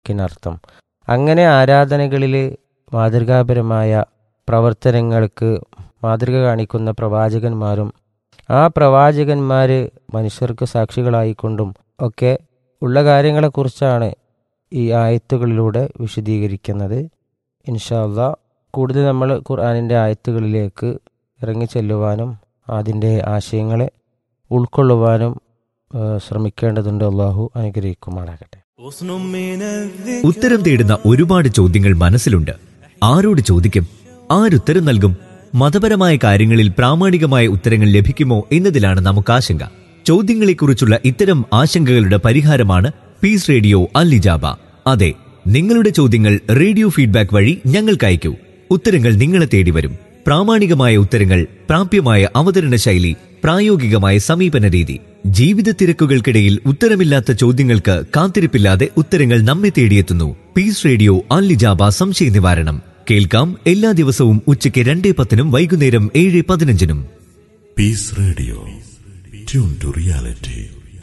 വാക്കിനർത്ഥം അങ്ങനെ ആരാധനകളിൽ മാതൃകാപരമായ പ്രവർത്തനങ്ങൾക്ക് മാതൃക കാണിക്കുന്ന പ്രവാചകന്മാരും ആ പ്രവാചകന്മാർ മനുഷ്യർക്ക് സാക്ഷികളായിക്കൊണ്ടും ഒക്കെ ഉള്ള കാര്യങ്ങളെക്കുറിച്ചാണ് ഈ ആയത്തുകളിലൂടെ വിശദീകരിക്കുന്നത് ഇൻഷാല്ല കൂടുതൽ നമ്മൾ ഖുർആാനിൻ്റെ ആയത്തുകളിലേക്ക് ഇറങ്ങിച്ചെല്ലുവാനും അതിൻ്റെ ആശയങ്ങളെ ഉൾക്കൊള്ളുവാനും ആ, ശ്രമിക്കേണ്ടതുണ്ട് അള്ളാഹു അനുഗ്രഹിക്കുമാറാകട്ടെ ഉത്തരം തേടുന്ന ഒരുപാട് ചോദ്യങ്ങൾ മനസ്സിലുണ്ട് ആരോട് ചോദിക്കും ആരുത്തരം നൽകും മതപരമായ കാര്യങ്ങളിൽ പ്രാമാണികമായ ഉത്തരങ്ങൾ ലഭിക്കുമോ എന്നതിലാണ് നമുക്ക് ആശങ്ക ചോദ്യങ്ങളെക്കുറിച്ചുള്ള ഇത്തരം ആശങ്കകളുടെ പരിഹാരമാണ് പീസ് റേഡിയോ അല്ലിജാബ അതെ നിങ്ങളുടെ ചോദ്യങ്ങൾ റേഡിയോ ഫീഡ്ബാക്ക് വഴി ഞങ്ങൾക്ക് അയക്കൂ ഉത്തരങ്ങൾ നിങ്ങളെ തേടി വരും പ്രാമാണികമായ ഉത്തരങ്ങൾ പ്രാപ്യമായ അവതരണ ശൈലി പ്രായോഗികമായ സമീപന രീതി ജീവിത തിരക്കുകൾക്കിടയിൽ ഉത്തരമില്ലാത്ത ചോദ്യങ്ങൾക്ക് കാത്തിരിപ്പില്ലാതെ ഉത്തരങ്ങൾ നമ്മെ തേടിയെത്തുന്നു പീസ് റേഡിയോ അല്ലിജാബ സംശയ നിവാരണം കേൾക്കാം എല്ലാ ദിവസവും ഉച്ചയ്ക്ക് രണ്ടേ പത്തിനും വൈകുന്നേരം ഏഴ് പതിനഞ്ചിനും Peace Radio. Tune to reality.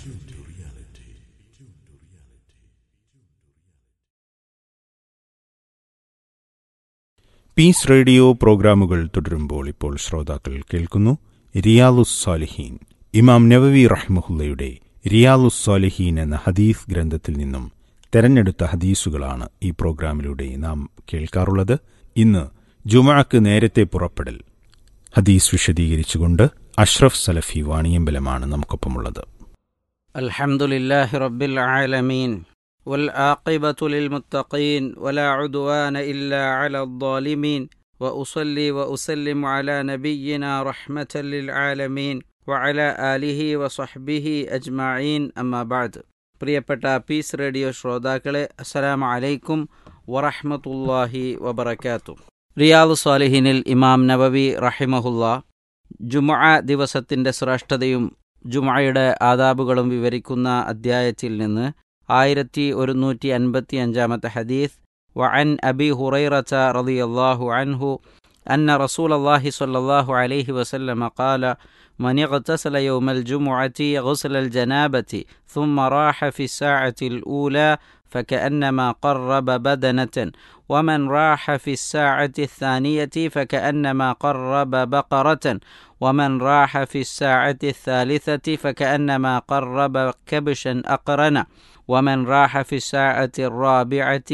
Peace radio പ്രോഗ്രാമുകൾ തുടരുമ്പോൾ ഇപ്പോൾ ശ്രോതാക്കൾ കേൾക്കുന്നു റിയാലുസ് സാലിഹീൻ ഇമാം നവവി റഹ്മഹുല്ലയുടെ റിയാലുസ് സാലിഹീൻ എന്ന ഹദീസ് ഗ്രന്ഥത്തിൽ നിന്നും തെരഞ്ഞെടുത്ത ഹദീസുകളാണ് ഈ പ്രോഗ്രാമിലൂടെ നാം കേൾക്കാറുള്ളത് ഇന്ന് ജുമാക്ക് നേരത്തെ പുറപ്പെടൽ ഹദീസ് വിശദീകരിച്ചുകൊണ്ട് അഷ്റഫ് സലഫി വാണിയമ്പലമാണ് നമുക്കൊപ്പമുള്ളത് الحمد لله رب العالمين والعاقبة للمتقين ولا عدوان إلا على الظالمين وأصلي وأسلم على نبينا رحمة للعالمين وعلى آله وصحبه أجمعين أما بعد പ്രിയപ്പെട്ട പീസ് റേഡിയോ ശ്രോതാക്കളെ അസ്സലാമു അലൈക്കും വറഹ്മത്തുള്ളാഹി വബറകാത്തു റിയാദ് സ്വാലിഹിനിൽ ഇമാം നബവി റഹിമഹുല്ല ജുമുഅ ദിവസത്തിൻ്റെ ശ്രേഷ്ഠതയും ജുമയുടെ ആദാബുകളും വിവരിക്കുന്ന അദ്ധ്യായത്തിൽ നിന്ന് ആയിരത്തി ഒരുന്നൂറ്റി അൻപത്തി അഞ്ചാമത്തെ ഹദീസ് വഅൻ അബി ഹുറൈറച്ച റളിയല്ലാഹു അൻഹു അന്ന റസൂൽ അള്ളാഹി സ്വല്ലല്ലാഹു അലൈഹി വസല്ലമ قال من اغتسل يوم الجمعة غسل الجنابة ثم راح في الساعة الأولى فكأنما قرب بدنة ومن راح في الساعة الثانية فكأنما قرب بقرة ومن راح في الساعة الثالثة فكأنما قرب كبشا أقرنا ومن راح في الساعة الرابعة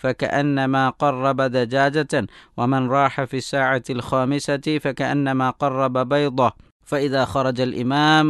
فكأنما قرب دجاجة ومن راح في الساعة الخامسة فكأنما قرب بيضة فإذا خرج الإمام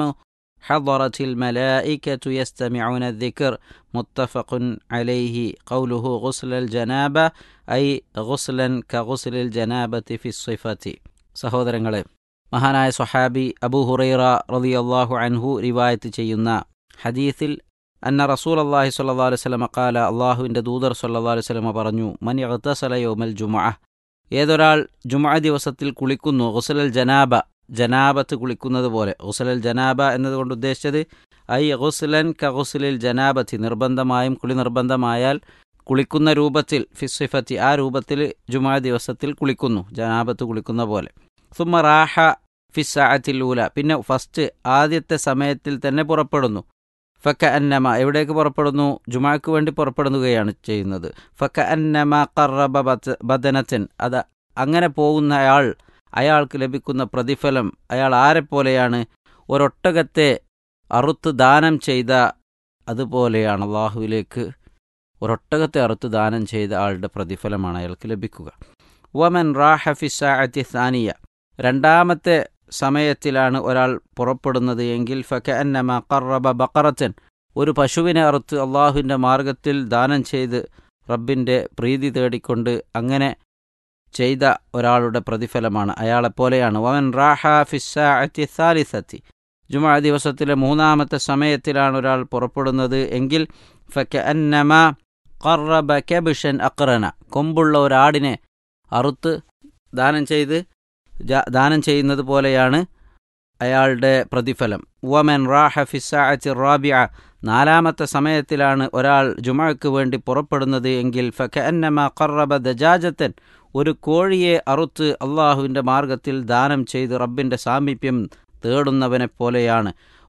حضرت الملائكة يستمعون الذكر متفق عليه قوله غسل الجنابة أي غسلا كغسل الجنابة في الصفة സഹോദരങ്ങളെ മഹാനായ സ്വഹാബി അബൂ ഹുറൈറ റളിയല്ലാഹു അൻഹു റിവായത്ത് ചെയ്യുന്ന ഹദീസിൽ അന്ന റസൂൽ അള്ളാഹി സ്വല്ലല്ലാഹു അലൈഹി വസല്ലമ ഖാല അള്ളാഹുവിൻ്റെ ദൂതർ സ്വല്ലല്ലാഹു അലൈഹി വസല്ലമ പറഞ്ഞു മൻ ഇഗ്തസല യൗമൽ ജുമുഅ ഏതൊരാൾ ജുമുഅ ദിവസത്തിൽ കുളിക്കുന്നു ഗുസലൽ ജനാബ ജനാബത്ത് കുളിക്കുന്നത് പോലെ ഗുസലൽ ജനാബ എന്നതുകൊണ്ട് ഉദ്ദേശിച്ചത് ഐ ഗുസ്ലൻ ക ഗുസ്ലിൽ ജനാബത്തി നിർബന്ധമായും കുളി നിർബന്ധമായാൽ കുളിക്കുന്ന രൂപത്തിൽ ഫിസിഫത്തി ആ രൂപത്തിൽ ജുമാ ദിവസത്തിൽ കുളിക്കുന്നു ജനാബത്ത് കുളിക്കുന്ന പോലെ സുമ റാഹ ഫിസ്സാഅത്തിലൂല പിന്നെ ഫസ്റ്റ് ആദ്യത്തെ സമയത്തിൽ തന്നെ പുറപ്പെടുന്നു ഫക്ക അന്നമ എവിടേക്ക് പുറപ്പെടുന്നു ജുമാക്ക് വേണ്ടി പുറപ്പെടുകയാണ് ചെയ്യുന്നത് ഫക്ക അന്നമ കറബ ബദനത്തൻ അത് അങ്ങനെ പോകുന്ന അയാൾ അയാൾക്ക് ലഭിക്കുന്ന പ്രതിഫലം അയാൾ ആരെപ്പോലെയാണ് ഒരൊട്ടകത്തെ അറുത്ത് ദാനം ചെയ്ത അതുപോലെയാണ് അള്ളാഹുവിലേക്ക് ഒരൊട്ടകത്തെ അറുത്ത് ദാനം ചെയ്ത ആളുടെ പ്രതിഫലമാണ് അയാൾക്ക് ലഭിക്കുക വമൻ റാഹ ഫിസാഅത്തി സാനിയ രണ്ടാമത്തെ സമയത്തിലാണ് ഒരാൾ പുറപ്പെടുന്നത് എങ്കിൽ ഫക അന്നമ കറബ ബക്കറത്തൻ ഒരു പശുവിനെ അറുത്ത് അള്ളാഹുവിൻ്റെ മാർഗത്തിൽ ദാനം ചെയ്ത് റബ്ബിൻ്റെ പ്രീതി തേടിക്കൊണ്ട് അങ്ങനെ ചെയ്ത ഒരാളുടെ പ്രതിഫലമാണ് അയാളെപ്പോലെയാണ് വമൻ റാഹ ഫിസാഅത്തി സാലിസത്തി ജുമാ ദിവസത്തിലെ മൂന്നാമത്തെ സമയത്തിലാണ് ഒരാൾ പുറപ്പെടുന്നത് എങ്കിൽ ഫക അന്നമ കറബ കെബിഷൻ അക്രന കൊമ്പുള്ള ഒരാടിനെ അറുത്ത് ദാനം ചെയ്ത് ദാനം ചെയ്യുന്നത് പോലെയാണ് അയാളുടെ പ്രതിഫലം വമൻ റാഹ ഫിസാഅത്തി റാബിയ നാലാമത്തെ സമയത്തിലാണ് ഒരാൾ ജുമയ്ക്ക് വേണ്ടി പുറപ്പെടുന്നത് എങ്കിൽ ഫക അന്നമ കറബ ദജാജത്തൻ ഒരു കോഴിയെ അറുത്ത് അള്ളാഹുവിൻ്റെ മാർഗത്തിൽ ദാനം ചെയ്ത് റബ്ബിൻ്റെ സാമീപ്യം തേടുന്നവനെ പോലെയാണ്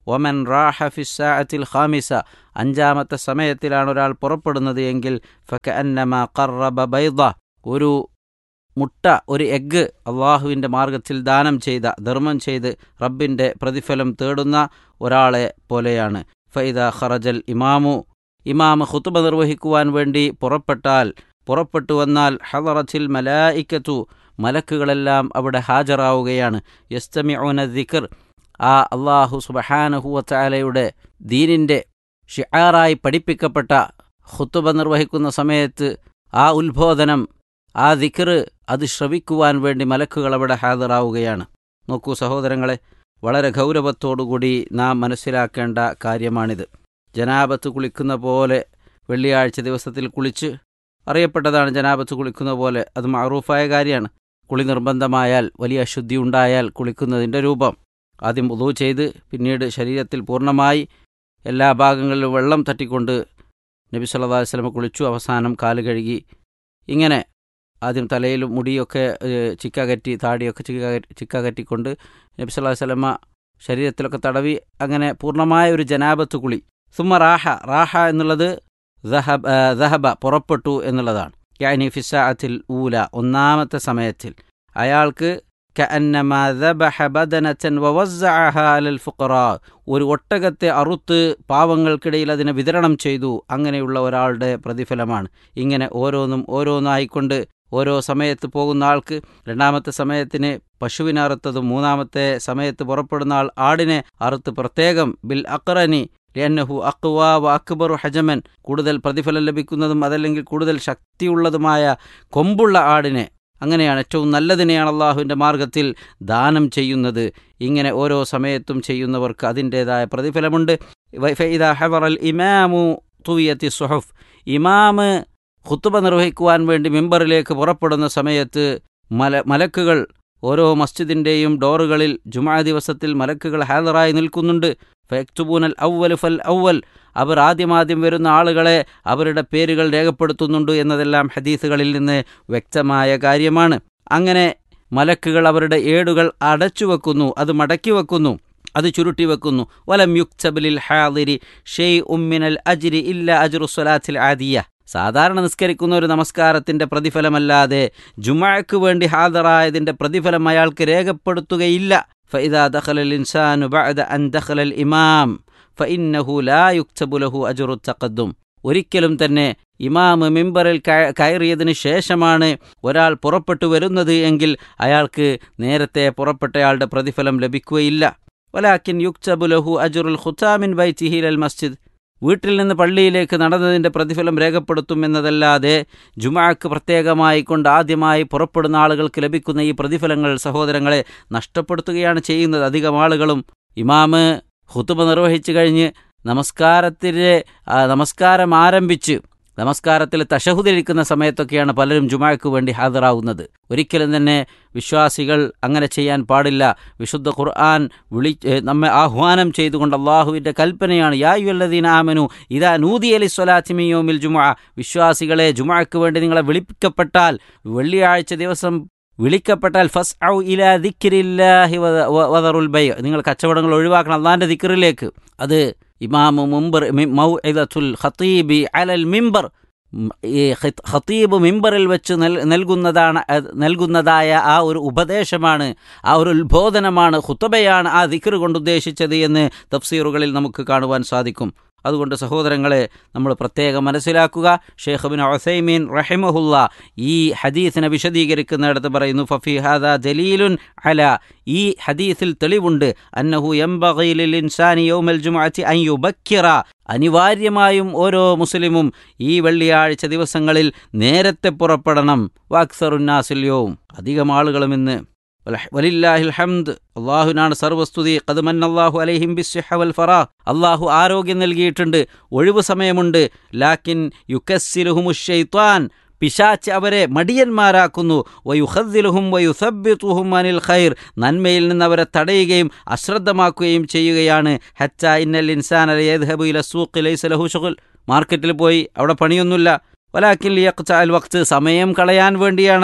ഒമൻ റാഹ ഫിസ്സാഅത്തിൽ ഖാമിസ അഞ്ചാമത്തെ സമയത്തിലാണ് ഒരാൾ പുറപ്പെടുന്നത് എങ്കിൽ ഫക അന്നമ ഖറബ ബൈദ ഒരു മുട്ട ഒരു എഗ്ഗ് അള്ളാഹുവിൻ്റെ മാർഗത്തിൽ ദാനം ചെയ്ത ധർമ്മം ചെയ്ത് റബ്ബിൻ്റെ പ്രതിഫലം തേടുന്ന ഒരാളെ പോലെയാണ് ഫൈദ ഖറജൽ ഇമാമു ഇമാമ് ഖുത്തുബ നിർവഹിക്കുവാൻ വേണ്ടി പുറപ്പെട്ടാൽ പുറപ്പെട്ടു വന്നാൽ ഹദറത്തിൽ മലായിക്കത്തു മലക്കുകളെല്ലാം അവിടെ ഹാജരാവുകയാണ് യസ്തമിഉന ദിക്കർ ആ അള്ളാഹു സുബഹാനഹുവത്താലയുടെ ദീനിൻ്റെ ഷിആറായി പഠിപ്പിക്കപ്പെട്ട ഖുത്തുബ നിർവഹിക്കുന്ന സമയത്ത് ആ ഉത്ബോധനം ആ ദിക്കർ അത് ശ്രവിക്കുവാൻ വേണ്ടി മലക്കുകൾ അവിടെ ഹാജരാവുകയാണ് നോക്കൂ സഹോദരങ്ങളെ വളരെ ഗൗരവത്തോടുകൂടി നാം മനസ്സിലാക്കേണ്ട കാര്യമാണിത് ജനാപത്ത് കുളിക്കുന്ന പോലെ വെള്ളിയാഴ്ച ദിവസത്തിൽ കുളിച്ച് അറിയപ്പെട്ടതാണ് ജനാപത്ത് കുളിക്കുന്ന പോലെ അത് മാറൂഫായ കാര്യമാണ് കുളി നിർബന്ധമായാൽ വലിയ അശുദ്ധി ഉണ്ടായാൽ കുളിക്കുന്നതിൻ്റെ രൂപം ആദ്യം ഉദു ചെയ്ത് പിന്നീട് ശരീരത്തിൽ പൂർണ്ണമായി എല്ലാ ഭാഗങ്ങളിലും വെള്ളം തട്ടിക്കൊണ്ട് നബി സല്ലല്ലാഹു അലൈഹി വസല്ലം കുളിച്ചു അവസാനം കാല് കഴുകി ഇങ്ങനെ ആദ്യം തലയിലും മുടിയൊക്കെ ഏഹ്, ചിക്ക കറ്റി താടിയൊക്കെ ചിക്ക കറ്റി- ചിക്ക കറ്റിക്കൊണ്ട് നബി സല്ലല്ലാഹു അലൈഹി വസല്ലമ ശരീരത്തിലൊക്കെ തടവി അങ്ങനെ പൂർണ്ണമായ ഒരു ജനാബത്ത് കുളി സുമ റാഹ റാഹ എന്നുള്ളത് ദഹബ ആ, ദഹബ പുറപ്പെട്ടു എന്നുള്ളതാണ് യാനി ഫിസാഅത്തിൽ ഊല ഒന്നാമത്തെ സമയത്തിൽ അയാൾക്ക് കഅന്നമാ ദബഹ ബദനതൻ വവസ്സഅഹ അലൽ ഫുഖറാ ഒരു ഒട്ടകത്തെ അറുത്ത് പാവങ്ങൾക്കിടയിൽ അതിനെ വിതരണം ചെയ്തു അങ്ങനെയുള്ള ഒരാളുടെ പ്രതിഫലമാണ് ഇങ്ങനെ ഓരോന്നും ഓരോന്നായിക്കൊണ്ട് ഓരോ സമയത്ത് പോകുന്ന ആൾക്ക് രണ്ടാമത്തെ സമയത്തിന് പശുവിനെ അറുത്തതും മൂന്നാമത്തെ സമയത്ത് പുറപ്പെടുന്ന ആൾ ആടിനെ അറുത്ത് പ്രത്യേകം ബിൽ അക്റനി ലിയന്നഹു അക്വാ വ അക്ബറു ഹജമൻ കൂടുതൽ പ്രതിഫലം ലഭിക്കുന്നതും അതല്ലെങ്കിൽ കൂടുതൽ ശക്തിയുള്ളതുമായ കൊമ്പുള്ള ആടിനെ അങ്ങനെയാണ് ഏറ്റവും നല്ലതിനെയാണ് അള്ളാഹുവിൻ്റെ മാർഗത്തിൽ ദാനം ചെയ്യുന്നത് ഇങ്ങനെ ഓരോ സമയത്തും ചെയ്യുന്നവർക്ക് അതിൻ്റേതായ പ്രതിഫലമുണ്ട് വ- ഫഇദാ ഹവറൽ ഇമാമു തുവിയത്തി സുഹഫ് ഇമാമ് ഖുത്തുബ നിർവഹിക്കുവാൻ വേണ്ടി മെമ്പറിലേക്ക് പുറപ്പെടുന്ന സമയത്ത് മല മലക്കുകൾ ഓരോ മസ്ജിദിൻ്റെയും ഡോറുകളിൽ ജുമാ ദിവസത്തിൽ മലക്കുകൾ ഹാജറായി നിൽക്കുന്നുണ്ട് ഫയക്തുബൂനൽ ഔവൽ ഫൽ ഔവൽ അവർ ആദ്യമാദ്യം വരുന്ന ആളുകളെ അവരുടെ പേരുകൾ രേഖപ്പെടുത്തുന്നുണ്ട് എന്നതെല്ലാം ഹദീസുകളിൽ നിന്ന് വ്യക്തമായ കാര്യമാണ് അങ്ങനെ മലക്കുകൾ അവരുടെ ഏടുകൾ അടച്ചു വെക്കുന്നു അത് മടക്കി വെക്കുന്നു അത് ചുരുട്ടി വെക്കുന്നു വലം യുക്തബിലിൽ ഹാദിരി ഷെയ് ഉമ്മിനൽ അജിരി ഇല്ല അജുറു സ്വലാത്തിൽ ആദിയ സാധാരണ നിസ്കരിക്കുന്ന ഒരു നമസ്കാരത്തിന്റെ പ്രതിഫലമല്ലാതെ ജുമാക്ക് വേണ്ടി ഹാജറായതിന്റെ പ്രതിഫലം അയാൾക്ക് രേഖപ്പെടുത്തുകയില്ല فإذا دخل الإنسان بعد أن دخل الإمام فإنه لا يكتب له أجر التقدم ഒരിക്കലും തന്നെ ഇമാമ് മിമ്പറിൽ കയ- കയറിയതിന് ശേഷമാണ് ഒരാൾ പുറപ്പെട്ടു വരുന്നത് എങ്കിൽ അയാൾക്ക് നേരത്തെ പുറപ്പെട്ടയാളുടെ പ്രതിഫലം ലഭിക്കുകയില്ല വലാക്കിൻ യുക്തബു ലഹു അജുറുൽ ഖുത്താമിൻ ബൈറ്റിഹിൽ അൽ മസ്ജിദ് വീട്ടിൽ നിന്ന് പള്ളിയിലേക്ക് നടന്നതിൻ്റെ പ്രതിഫലം രേഖപ്പെടുത്തും എന്നതല്ലാതെ ജുമാക്ക് പ്രത്യേകമായി കൊണ്ട് ആദ്യമായി പുറപ്പെടുന്ന ആളുകൾക്ക് ലഭിക്കുന്ന ഈ പ്രതിഫലങ്ങൾ സഹോദരങ്ങളെ നഷ്ടപ്പെടുത്തുകയാണ് ചെയ്യുന്നത് അധികം ആളുകളും ഇമാമ് ഹുത്തുബ നിർവഹിച്ചു കഴിഞ്ഞ് നമസ്കാരത്തിലെ ആ, നമസ്കാരം ആരംഭിച്ച് നമസ്കാരത്തിൽ തഷഹുദിരിക്കുന്ന സമയത്തൊക്കെയാണ് പലരും ജുമാക്ക് വേണ്ടി ഹാജരാകുന്നത് ഒരിക്കലും തന്നെ വിശ്വാസികൾ അങ്ങനെ ചെയ്യാൻ പാടില്ല വിശുദ്ധ ഖുർആൻ വിളി ഏ, നമ്മെ ആഹ്വാനം ചെയ്തുകൊണ്ട് അള്ളാഹുവിൻ്റെ കൽപ്പനയാണ് യായുല്ലദീന ആമനു ഇതാ നൂതി അലി സ്വലാത്തിമിയോമിൽ ജുമാ വിശ്വാസികളെ ജുമാക്ക് വേണ്ടി നിങ്ങളെ വിളിക്കപ്പെട്ടാൽ വെള്ളിയാഴ്ച ദിവസം വിളിക്കപ്പെട്ടാൽ ഫസ് ഔ ഇല ദിക്രില്ലാഹി വദ- വ- വദറുൽ ബൈ നിങ്ങൾ കച്ചവടങ്ങൾ ഒഴിവാക്കണം അള്ളാന്റെ ദിക്റിലേക്ക് അത് ഇമാമു മുമ്പർ മൗഇദത്തുൽ ഖത്തീബി അലൽ മിമ്പർ ഉം, ഈ ഖത്ത്- ഖത്തീബ് മിമ്പറിൽ വെച്ച് നൽ നൽകുന്നതാണ് അത് നൽകുന്നതായ ആ ഒരു ഉപദേശമാണ് ആ ഒരു ഉത്ബോധനമാണ് ഖുത്തബയാണ് ആ ദിക്ർ കൊണ്ട് ഉദ്ദേശിച്ചത് എന്ന് തഫ്സീറുകളിൽ നമുക്ക് കാണുവാൻ സാധിക്കും അതുകൊണ്ട് സഹോദരങ്ങളെ നമ്മൾ പ്രത്യേകം മനസ്സിലാക്കുക ഷെയ്ഖ് ബിൻ ഒസൈമീൻ റഹിമഹുല്ല ഈ ഹദീസിനെ വിശദീകരിക്കുന്നിടത്ത് പറയുന്നു ഫഫി ഹാദ ദലീലുൻ അല ഈ ഹദീസിൽ തെളിവുണ്ട് അന്നഹു യംബഗീലിൽ ഇൻസാനി യൗമൽ ജുമുഅത്തി അൻ യുബക്കിറ അനിവാര്യമായും ഓരോ മുസ്ലിമും ഈ വെള്ളിയാഴ്ച ദിവസങ്ങളിൽ നേരത്തെ പുറപ്പെടണം വാക്സറുന്നാസില്യവും അധികം ആളുകളും ഇന്ന് വലഹ്- വലില്ലാഹിൽ ഹംദ് അള്ളാഹുനാണ് സർവസ്തുതി കതുമന്നല്ലാഹു അലൈഹിം ബിസ്സിഹ വൽ ഫറാ അള്ളാഹു ആരോഗ്യം നൽകിയിട്ടുണ്ട് ഒഴിവ് സമയമുണ്ട് ലാക്കിൻ യുക്കസ്സിലുഹുമുഷൈത്വാൻ പിശാച്ച് അവരെ മടിയന്മാരാക്കുന്നു വയുഹദ്ദിലുഹും വയുസബ്ബിത്തുഹും അനിൽ ഖൈർ നന്മയിൽ നിന്ന് അവരെ തടയുകയും അശ്രദ്ധമാക്കുകയും ചെയ്യുകയാണ് ഹച്ച ഇന്നൽ ഇൻസാൻ അലയദ്ഹബു ഇല സൂഖ് ലൈസ ലഹു ഷുഗുൽ മാർക്കറ്റിൽ പോയി അവിടെ പണിയൊന്നുമില്ല വലാക്കിൽ യഖ്ത അൽ വക്ത് സമയം കളയാൻ വേണ്ടിയാണത്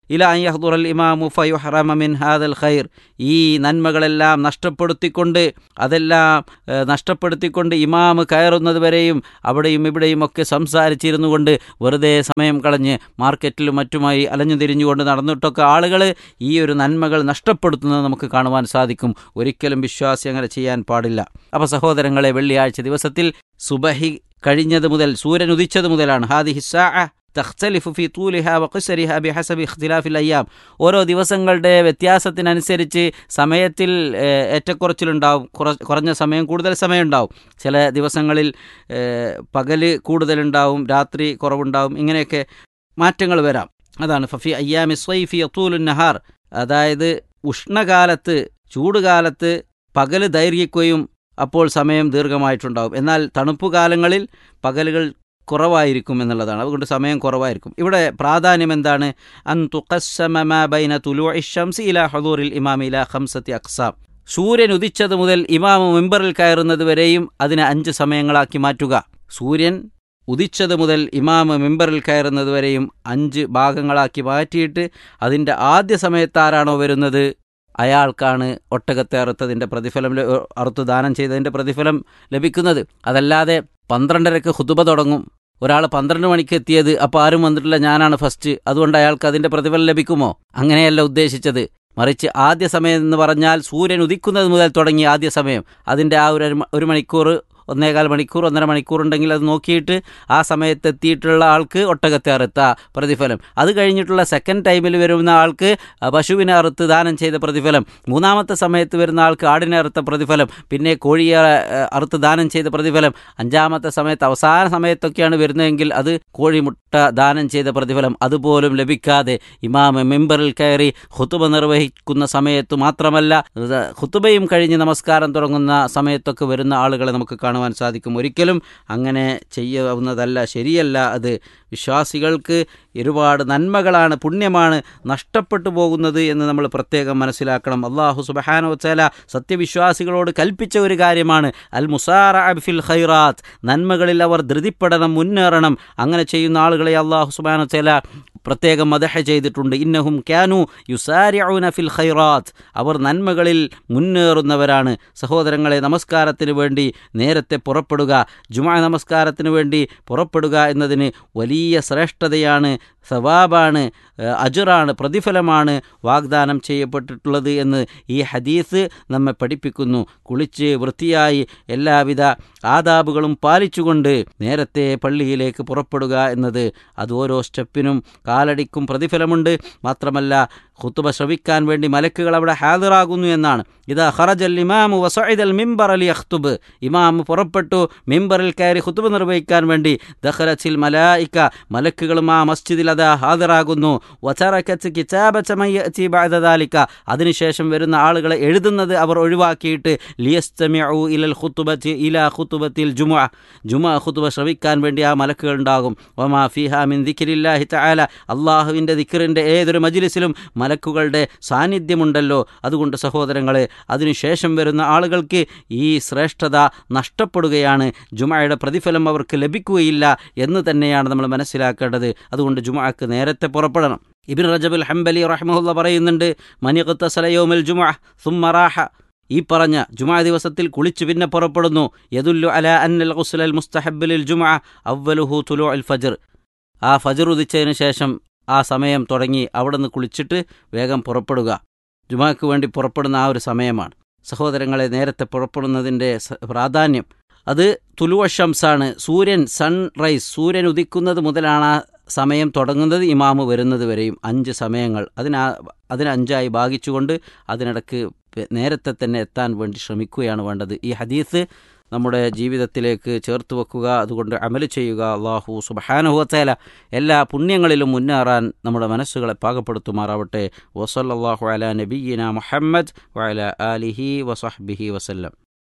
ഇല അയ്യഹ്ദുറൽ ഇമാമു ഫയുഹറമ മിൻ ഹാദൽ ഖൈർ ഈ നന്മകളെല്ലാം നഷ്ടപ്പെടുത്തിക്കൊണ്ട് അതെല്ലാം ഏഹ്, നഷ്ടപ്പെടുത്തിക്കൊണ്ട് ഇമാമ് കയറുന്നത് വരെയും അവിടെയും ഇവിടെയും ഒക്കെ സംസാരിച്ചിരുന്നു കൊണ്ട് വെറുതെ സമയം കളഞ്ഞ് മാർക്കറ്റിലും മറ്റുമായി അലഞ്ഞു തിരിഞ്ഞുകൊണ്ട് നടന്നിട്ടൊക്കെ ആളുകൾ ഈ ഒരു നന്മകൾ നഷ്ടപ്പെടുത്തുന്നത് നമുക്ക് കാണുവാൻ സാധിക്കും ഒരിക്കലും വിശ്വാസി അങ്ങനെ ചെയ്യാൻ പാടില്ല അപ്പോൾ സഹോദരങ്ങളെ വെള്ളിയാഴ്ച ദിവസത്തിൽ സുബഹി കഴിഞ്ഞത് മുതൽ സൂര്യൻ ഉദിച്ചത് മുതലാണ് ഹാദി ഹിസ്സാ തഖ്തലിഫു ഫി തൂലിഹ വഖസരിഹ ബിഹസബി ഇഖ്തിലാഫിൽ അയ്യാം ഓരോ ദിവസങ്ങളുടെ വ്യത്യാസത്തിനനുസരിച്ച് സമയത്തിൽ ഏഹ്, ഏറ്റക്കുറച്ചിലുണ്ടാവും കുറ കുറഞ്ഞ സമയം കൂടുതൽ സമയം ഉണ്ടാവും ചില ദിവസങ്ങളിൽ ഏഹ്, പകല് കൂടുതലുണ്ടാവും രാത്രി കുറവുണ്ടാവും ഇങ്ങനെയൊക്കെ മാറ്റങ്ങൾ വരാം അതാണ് ഫഫി അയ്യാമി സ്വൈഫി അത്തൂലുൻ നഹാർ അതായത് ഉഷ്ണകാലത്ത് ചൂടുകാലത്ത് പകല് ദൈർഘിക്കുകയും അപ്പോൾ സമയം ദീർഘമായിട്ടുണ്ടാവും എന്നാൽ തണുപ്പ് കാലങ്ങളിൽ പകലുകൾ കുറവായിരിക്കും എന്നുള്ളതാണ് അതുകൊണ്ട് സമയം കുറവായിരിക്കും ഇവിടെ പ്രാധാന്യം എന്താണ് അൻ തുഖസ്സമ മാ ബൈന തുലൂഇ ശംസി ഇലാ ഹുദൂറിൽ ഇമാം ഇലാ ഖംസത്തി അക്സാം സൂര്യൻ ഉദിച്ചത് മുതൽ ഇമാം മെമ്പറിൽ കയറുന്നത് വരെയും അതിനെ അഞ്ച് സമയങ്ങളാക്കി മാറ്റുക സൂര്യൻ ഉദിച്ചത് മുതൽ ഇമാം മെമ്പറിൽ കയറുന്നത് വരെയും അഞ്ച് ഭാഗങ്ങളാക്കി മാറ്റിയിട്ട് അതിൻ്റെ ആദ്യ സമയത്ത് ആരാണോ വരുന്നത് അയാൾക്കാണ് ഒട്ടകത്തെ അറുത്തതിൻ്റെ പ്രതിഫലം ല- അറുത്ത് ദാനം ചെയ്തതിൻ്റെ പ്രതിഫലം ലഭിക്കുന്നത് അതല്ലാതെ പന്ത്രണ്ടരക്ക് ഹുതുബ തുടങ്ങും ഒരാൾ പന്ത്രണ്ട് മണിക്ക് എത്തിയത് അപ്പോൾ ആരും വന്നിട്ടില്ല ഞാനാണ് ഫസ്റ്റ് അതുകൊണ്ട് അയാൾക്ക് അതിൻ്റെ പ്രതിഫലം ലഭിക്കുമോ അങ്ങനെയല്ല ഉദ്ദേശിച്ചത് മറിച്ച് ആദ്യ സമയം എന്ന് പറഞ്ഞാൽ സൂര്യൻ ഉദിക്കുന്നത് മുതൽ തുടങ്ങി ആദ്യ സമയം അതിൻ്റെ ആ ഒരു ഒരു മണിക്കൂർ ഒന്നേകാൽ മണിക്കൂർ ഒന്നര മണിക്കൂർ ഉണ്ടെങ്കിൽ അത് നോക്കിയിട്ട് ആ സമയത്ത് എത്തിയിട്ടുള്ള ആൾക്ക് ഒട്ടകത്തെ അറുത്ത പ്രതിഫലം അത് കഴിഞ്ഞിട്ടുള്ള സെക്കൻഡ് ടൈമിൽ വരുന്ന ആൾക്ക് ആ, പശുവിനെ അറുത്ത് ദാനം ചെയ്ത പ്രതിഫലം മൂന്നാമത്തെ സമയത്ത് വരുന്ന ആൾക്ക് ആടിനെ അറുത്ത പ്രതിഫലം പിന്നെ കോഴിയെ ആ, അറുത്ത് ദാനം ചെയ്ത പ്രതിഫലം അഞ്ചാമത്തെ സമയത്ത് അവസാന സമയത്തൊക്കെയാണ് വരുന്നതെങ്കിൽ അത് കോഴിമുട്ട ദാനം ചെയ്ത പ്രതിഫലം അതുപോലും ലഭിക്കാതെ ഇമാം മെമ്പറിൽ കയറി ഹുത്തുബ നിർവഹിക്കുന്ന സമയത്ത് മാത്രമല്ല ഇത് ഹുത്തുബയും കഴിഞ്ഞ് നമസ്കാരം തുടങ്ങുന്ന സമയത്തൊക്കെ വരുന്ന ആളുകളെ നമുക്ക് കാണുവാൻ സാധിക്കും ഒരിക്കലും അങ്ങനെ ചെയ്യാവുന്നതല്ല ശരിയല്ല അത് വിശ്വാസികൾക്ക് ഒരുപാട് നന്മകളാണ് പുണ്യമാണ് നഷ്ടപ്പെട്ടു പോകുന്നത് എന്ന് നമ്മൾ പ്രത്യേകം മനസ്സിലാക്കണം അള്ളാഹു സുബഹാനോ വച്ചാല സത്യവിശ്വാസികളോട് കൽപ്പിച്ച ഒരു കാര്യമാണ് അൽ മുസാറ ഫിൽ ഖൈറാത്ത് നന്മകളിൽ അവർ ധൃതിപ്പെടണം മുന്നേറണം അങ്ങനെ ചെയ്യുന്ന ആളുകളെ അള്ളാഹു സുബാനോ വച്ചാല പ്രത്യേകം മദഹ ചെയ്തിട്ടുണ്ട് ഇന്നഹും ക്യാനു യുസാരിഊന ഫിൽ ഖൈറാത്ത് അവർ നന്മകളിൽ മുന്നേറുന്നവരാണ് സഹോദരങ്ങളെ നമസ്കാരത്തിന് വേണ്ടി നേരത്തെ പുറപ്പെടുക ജുമാ നമസ്കാരത്തിന് വേണ്ടി പുറപ്പെടുക എന്നതിന് വലിയ ശ്രേഷ്ഠതയാണ് സവാബാണ് ഏഹ് അജറാണ് പ്രതിഫലമാണ് വാഗ്ദാനം ചെയ്യപ്പെട്ടിട്ടുള്ളത് എന്ന് ഈ ഹദീസ് നമ്മെ പഠിപ്പിക്കുന്നു കുളിച്ച് വൃത്തിയായി എല്ലാവിധ ആദാബുകളും പാലിച്ചുകൊണ്ട് നേരത്തെ പള്ളിയിലേക്ക് പുറപ്പെടുക എന്നത് അത് ഓരോ സ്റ്റെപ്പിനും കാലടിക്കും പ്രതിഫലമുണ്ട് മാത്രമല്ല ഖുത്തുബ ശ്രവിക്കാൻ വേണ്ടി മലക്കുകൾ അവിടെ ഹാജറാകുന്നു എന്നാണ് ഇതാ ഖറജൽ ഇമാമു വസൈദൽ മിമ്പർ അലി അഖ്തുബ് ഇമാം പുറപ്പെട്ടു മിമ്പറിൽ കയറി ഖുത്തുബ നിർവഹിക്കാൻ വേണ്ടി ദഖലച്ചിൽ മലായിക്ക മലക്കുകളും ആ മസ്ജിദിൽ അതാ ഹാജറാകുന്നു വചറക്കച്ച് കിതാബച്ചമയ്യത്തി ബാധതാലിക്ക അതിനുശേഷം വരുന്ന ആളുകളെ എഴുതുന്നത് അവർ ഒഴിവാക്കിയിട്ട് ലിയസ്തമിഉ ഇലൽ ഖുത്തുബത്തി ഇലാ ഖുത്തുബത്തിൽ ജുമുഅ ജുമുഅ ഖുത്തുബ ശ്രവിക്കാൻ വേണ്ടി ആ മലക്കുകൾ ഉണ്ടാകും വമാ ഫിഹ മിൻ ദിക്രില്ലാഹി തആല അള്ളാഹുവിൻ്റെ ദിക്റിൻ്റെ ഏതൊരു മജ്ലിസിലും മലക്കുകളുടെ സാന്നിധ്യമുണ്ടല്ലോ അതുകൊണ്ട് സഹോദരങ്ങളെ അതിനുശേഷം വരുന്ന ആളുകൾക്ക് ഈ ശ്രേഷ്ഠത നഷ്ടപ്പെടുകയാണ് ജുമയുടെ പ്രതിഫലം അവർക്ക് ലഭിക്കുകയില്ല എന്ന് തന്നെയാണ് നമ്മൾ മനസ്സിലാക്കേണ്ടത് അതുകൊണ്ട് ജുമഅക്ക് നേരത്തെ പുറപ്പെടണം ഇബിൻ റജബുൽ ഹംബലി റഹ്മുല്ല പറയുന്നുണ്ട് മനിഖത്ത സലയോമൽ ജുമ സുമ്മറാഹ ഈ പറഞ്ഞ ജുമാ ദിവസത്തിൽ കുളിച്ചു പിന്നെ പുറപ്പെടുന്നു യദുല്ലു അല അന്നൽ ഗുസ്ലൽ മുസ്തഹബിലിൽ ജുമ അവലുഹു തുലു അൽ ഫജർ ആ ഫജർ ഉദിച്ചതിന് ശേഷം ആ സമയം തുടങ്ങി അവിടെ നിന്ന് കുളിച്ചിട്ട് വേഗം പുറപ്പെടുക ജുമാക്ക് വേണ്ടി പുറപ്പെടുന്ന ആ ഒരു സമയമാണ് സഹോദരങ്ങളെ നേരത്തെ പുറപ്പെടുന്നതിൻ്റെ സ- പ്രാധാന്യം അത് തുലുവശംസാണ് സൂര്യൻ സൺറൈസ് സൂര്യൻ ഉദിക്കുന്നത് മുതലാണ് ആ സമയം തുടങ്ങുന്നത് ഇമാമ് വരുന്നത് വരെയും അഞ്ച് സമയങ്ങൾ അതിനാ അതിന് അഞ്ചായി ഭാഗിച്ചുകൊണ്ട് അതിനിടക്ക് പെ- നേരത്തെ തന്നെ എത്താൻ വേണ്ടി ശ്രമിക്കുകയാണ് വേണ്ടത് ഈ ഹദീസ് നമ്മുടെ ജീവിതത്തിലേക്ക് ചേർത്ത് വെക്കുക അതുകൊണ്ട് അമല് ചെയ്യുക അള്ളാഹു സുബഹാനുഹുവത്തേല എല്ലാ പുണ്യങ്ങളിലും മുന്നേറാൻ നമ്മുടെ മനസ്സുകളെ പാകപ്പെടുത്തുമാറാവട്ടെ വസല്ലാഹു അല നബീന മുഹമ്മദ് വഅല ആലിഹി വസഹ്ബിഹി വസല്ലം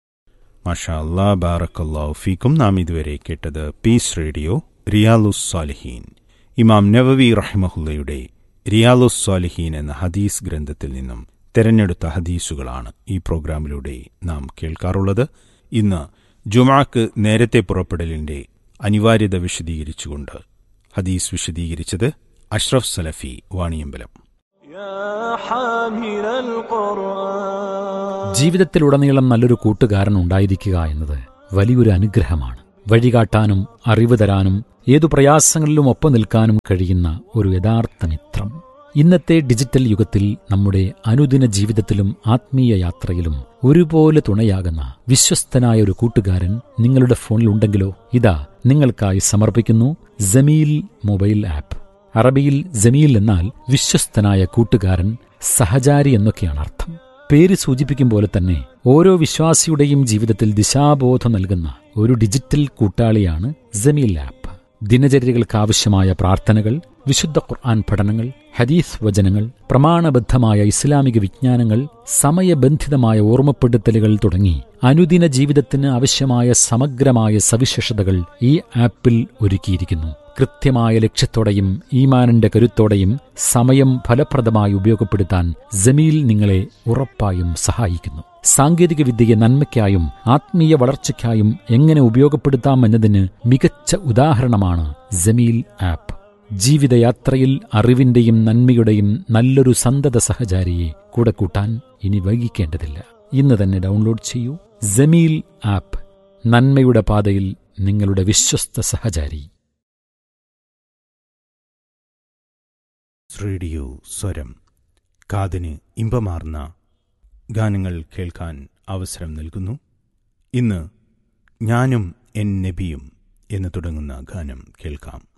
മാഷാ അല്ലാ ബാറക്കല്ലാഹു ഫീക്കും നാം ഇതുവരെ കേട്ടത് പീസ് റേഡിയോ റിയാലുസ് സാലിഹീൻ ഇമാം നവവി റഹ്മഹുല്ലയുടെ റിയാലുസ് സാലിഹീൻ എന്ന ഹദീസ് ഗ്രന്ഥത്തിൽ നിന്നും തെരഞ്ഞെടുത്ത ഹദീസുകളാണ് ഈ പ്രോഗ്രാമിലൂടെ നാം കേൾക്കാറുള്ളത് ഇന്ന് ജുമാക്ക് നേരത്തെ പുറപ്പെടലിന്റെ അനിവാര്യത വിശദീകരിച്ചുകൊണ്ട് ഹദീസ് വിശദീകരിച്ചത് അഷ്റഫ് സലഫി വാണിയമ്പലം ജീവിതത്തിലുടനീളം നല്ലൊരു കൂട്ടുകാരൻ ഉണ്ടായിരിക്കുക എന്നത് വലിയൊരു അനുഗ്രഹമാണ് വഴികാട്ടാനും അറിവ് തരാനും ഏതു പ്രയാസങ്ങളിലും ഒപ്പം നിൽക്കാനും കഴിയുന്ന ഒരു യഥാർത്ഥ മിത്രം ഇന്നത്തെ ഡിജിറ്റൽ യുഗത്തിൽ നമ്മുടെ അനുദിന ജീവിതത്തിലും ആത്മീയ യാത്രയിലും ഒരുപോലെ തുണയാകുന്ന വിശ്വസ്തനായ ഒരു കൂട്ടുകാരൻ നിങ്ങളുടെ ഫോണിൽ ഉണ്ടെങ്കിലോ ഇതാ നിങ്ങൾക്കായി സമർപ്പിക്കുന്നു ജമീൽ മൊബൈൽ ആപ്പ് അറബിയിൽ ജമീൽ എന്നാൽ വിശ്വസ്തനായ കൂട്ടുകാരൻ സഹചാരി എന്നൊക്കെയാണ് അർത്ഥം പേര് സൂചിപ്പിക്കും പോലെ തന്നെ ഓരോ വിശ്വാസിയുടെയും ജീവിതത്തിൽ ദിശാബോധം നൽകുന്ന ഒരു ഡിജിറ്റൽ കൂട്ടാളിയാണ് ജമീൽ ആപ്പ് ദിനചര്യകൾക്ക് ആവശ്യമായ പ്രാർത്ഥനകൾ വിശുദ്ധ ഖുർആൻ പഠനങ്ങൾ ഹദീസ് വചനങ്ങൾ പ്രമാണബദ്ധമായ ഇസ്ലാമിക വിജ്ഞാനങ്ങൾ സമയബന്ധിതമായ ഓർമ്മപ്പെടുത്തലുകൾ തുടങ്ങി അനുദിന ജീവിതത്തിന് ആവശ്യമായ സമഗ്രമായ സവിശേഷതകൾ ഈ ആപ്പിൽ ഒരുക്കിയിരിക്കുന്നു കൃത്യമായ ലക്ഷ്യത്തോടെയും ഈമാനിന്റെ കരുത്തോടെയും സമയം ഫലപ്രദമായി ഉപയോഗപ്പെടുത്താൻ ജമീൽ നിങ്ങളെ ഉറപ്പായും സഹായിക്കുന്നു സാങ്കേതിക വിദ്യയെ നന്മയ്ക്കായും ആത്മീയ വളർച്ചയ്ക്കായും എങ്ങനെ ഉപയോഗപ്പെടുത്താമെന്നതിന് മികച്ച ഉദാഹരണമാണ് ജമീൽ ആപ്പ് ജീവിതയാത്രയിൽ അറിവിന്റെയും നന്മയുടെയും നല്ലൊരു സന്തത സഹചാരിയെ കൂടെ കൂട്ടാൻ ഇനി വൈകിക്കേണ്ടതില്ല ഇന്ന് തന്നെ ഡൗൺലോഡ് ചെയ്യൂ ജമീൽ ആപ്പ് നന്മയുടെ പാതയിൽ നിങ്ങളുടെ വിശ്വസ്ത സഹചാരി റേഡിയോ സ്വരം കാതിന് ഇമ്പമാർന്ന ഗാനങ്ങൾ കേൾക്കാൻ അവസരം നൽകുന്നു ഇന്ന് ഞാനും എൻ നബിയും എന്ന് തുടങ്ങുന്ന ഗാനം കേൾക്കാം